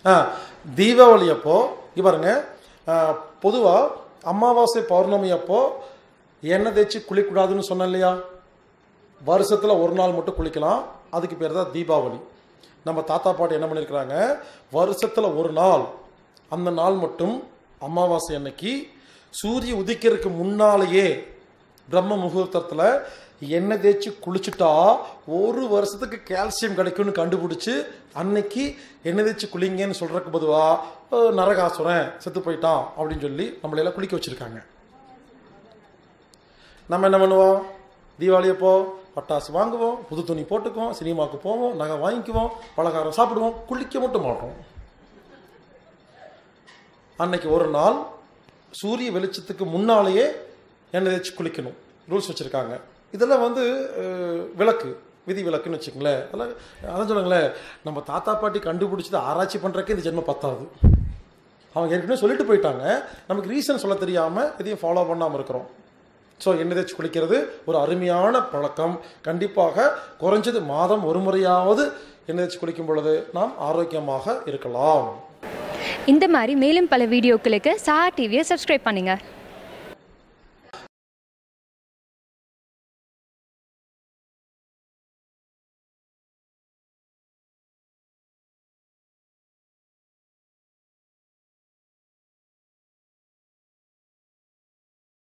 ஆ தீபாவளி அப்போ இங்க பாருங்க பொதுவாக அமாவாசை பௌர்ணமி அப்போ எண்ணெய் தேய்ச்சி குளிக்கூடாதுன்னு சொன்னேன் இல்லையா வருஷத்தில் ஒரு நாள் மட்டும் குளிக்கலாம் அதுக்கு பேர் தான் தீபாவளி நம்ம தாத்தா பாட்டி என்ன பண்ணியிருக்கிறாங்க வருஷத்தில் ஒரு நாள் அந்த நாள் மட்டும் அமாவாசை அன்னைக்கு சூரிய உதிக்கிறதுக்கு முன்னாலேயே பிரம்ம முகூர்த்தத்தில் எண்ணெய் தேய்ச்சி குளிச்சுட்டா ஒரு வருஷத்துக்கு கால்சியம் கிடைக்கும்னு கண்டுபிடிச்சி அன்னைக்கு எண்ணெய் தேய்ச்சி குளிங்கன்னு சொல்கிறதுக்கு பொதுவாக நரகாசுரன் செத்து போயிட்டான் அப்படின்னு சொல்லி நம்மளையெல்லாம் குளிக்க வச்சுருக்காங்க நம்ம என்ன பண்ணுவோம் தீபாவளி அப்போ பட்டாசு வாங்குவோம் புது துணி போட்டுக்குவோம் சினிமாவுக்கு போவோம் நகை வாங்கிக்குவோம் பலகாரம் சாப்பிடுவோம் குளிக்க மட்டும் மாட்டோம் அன்னைக்கு ஒரு நாள் சூரிய வெளிச்சத்துக்கு முன்னாலேயே எண்ணெய் தேய்ச்சி குளிக்கணும் ரூல்ஸ் வச்சுருக்காங்க இதெல்லாம் வந்து அஹ், விளக்கு விதி விளக்குன்னு வச்சுங்களேன் அதெல்லாம் அதான் சொல்லுங்களேன் நம்ம தாத்தா பாட்டி கண்டுபிடிச்சது ஆராய்ச்சி பண்ணுறக்கே இந்த ஜென்மம் பத்தாது அவங்க ஏற்கனவே சொல்லிட்டு போயிட்டாங்க நமக்கு ரீசன் சொல்ல தெரியாமல் இதையும் ஃபாலோ பண்ணாமல் இருக்கிறோம் ஸோ எண்ணெய் தேய்ச்சி குளிக்கிறது ஒரு அருமையான பழக்கம் கண்டிப்பாக குறைஞ்சது மாதம் ஒரு முறையாவது எண்ணெய் தேய்ச்சி குளிக்கும் பொழுது நாம் ஆரோக்கியமாக இருக்கலாம் இந்த மாதிரி மேலும் பல வீடியோக்களுக்கு சஹா டிவியை சப்ஸ்கிரைப் பண்ணுங்கள்